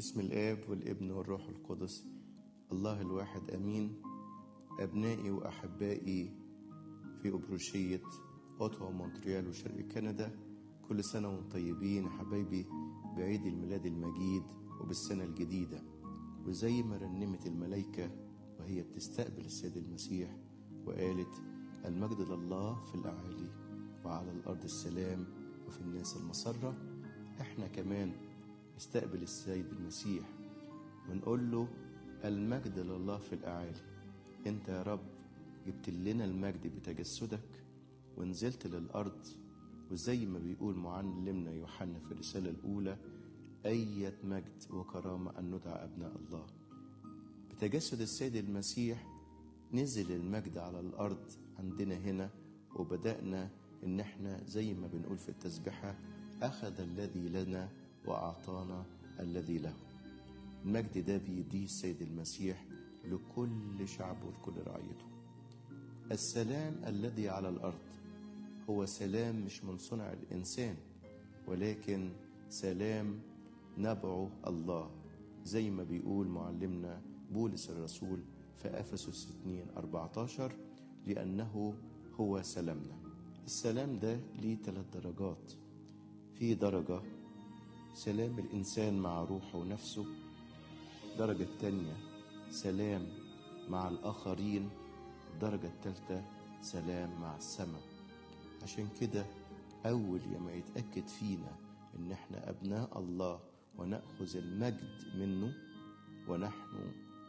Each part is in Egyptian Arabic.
بسم الآب والابن والروح القدس الله الواحد أمين أبنائي وأحبائي في أبروشية أوتوا ومونتريال وشرق كندا كل سنة وانتم طيبين يا حبايبي بعيد الميلاد المجيد وبالسنة الجديدة وزي ما رنمت الملائكة وهي بتستقبل السيد المسيح وقالت المجد لله في الأعالي وعلى الأرض السلام وفي الناس المسرة احنا كمان نستقبل السيد المسيح ونقول له المجد لله في الأعالي انت يا رب جبت لنا المجد بتجسدك ونزلت للأرض وزي ما بيقول معلمنا يوحنا في الرسالة الأولى أية مجد وكرامة أن ندعى أبناء الله بتجسد السيد المسيح نزل المجد على الأرض عندنا هنا وبدأنا إن احنا زي ما بنقول في التسبحة أخذ الذي لنا وأعطانا الذي له المجد ده بيديه السيد المسيح لكل شعبه ولكل رعيته السلام الذي على الأرض هو سلام مش من صنع الإنسان ولكن سلام نبعه الله زي ما بيقول معلمنا بولس الرسول في أفسس 2 14 لأنه هو سلامنا السلام ده ليه ثلاث درجات في درجة سلام الإنسان مع روحه ونفسه الدرجة التانية سلام مع الآخرين الدرجة التالتة سلام مع السماء عشان كده أول يما يتأكد فينا إن إحنا أبناء الله ونأخذ المجد منه ونحن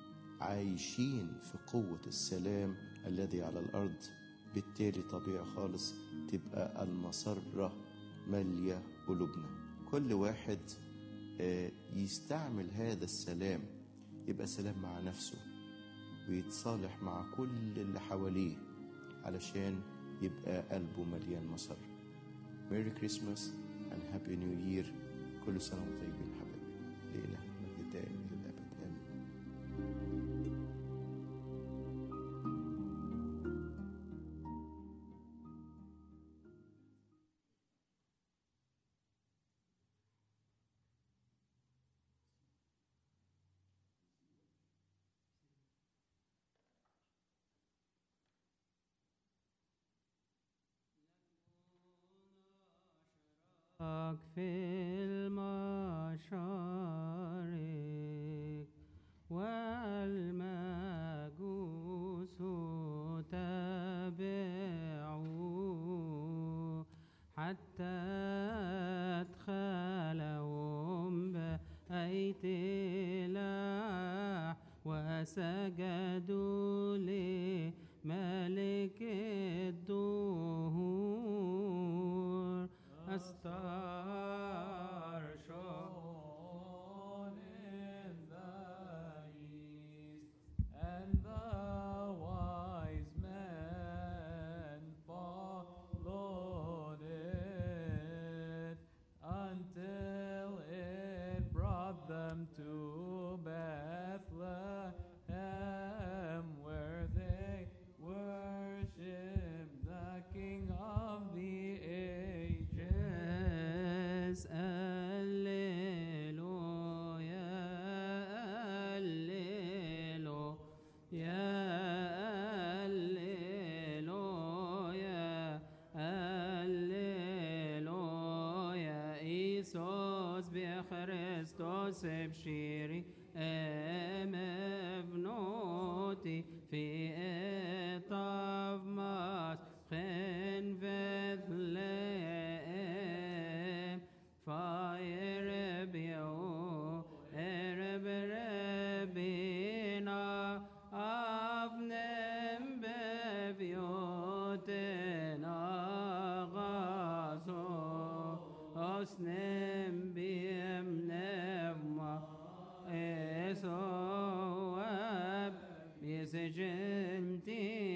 عايشين في قوة السلام الذي على الأرض بالتالي طبيعي خالص تبقى المسرة مالية قلوبنا كل واحد يستعمل هذا السلام يبقى سلام مع نفسه ويتصالح مع كل اللي حواليه علشان يبقى قلبه مليان مسر ميري كريسماس and هابي نيو يير كل سنة وانتم طيبين حبايبي لإله مجد دائم إلى الأبد آمين في المشارق والمجوس تبعوا حتى ادخلهم بيت الله وسجدوا لملك الدهور star shone in the east, and the wise men followed it until it brought them to Bethlehem, where they worshiped the King of the ages. Alleluia, Alleluia, Alleluia, Alleluia. Iisus بخريستوس بشيري ام ابنوتي في اطاف مسخن بثلام فاير بيو ارب ربينا افنم ببيوتنا غاسو اسنم بيمنم اسواب يسجنتي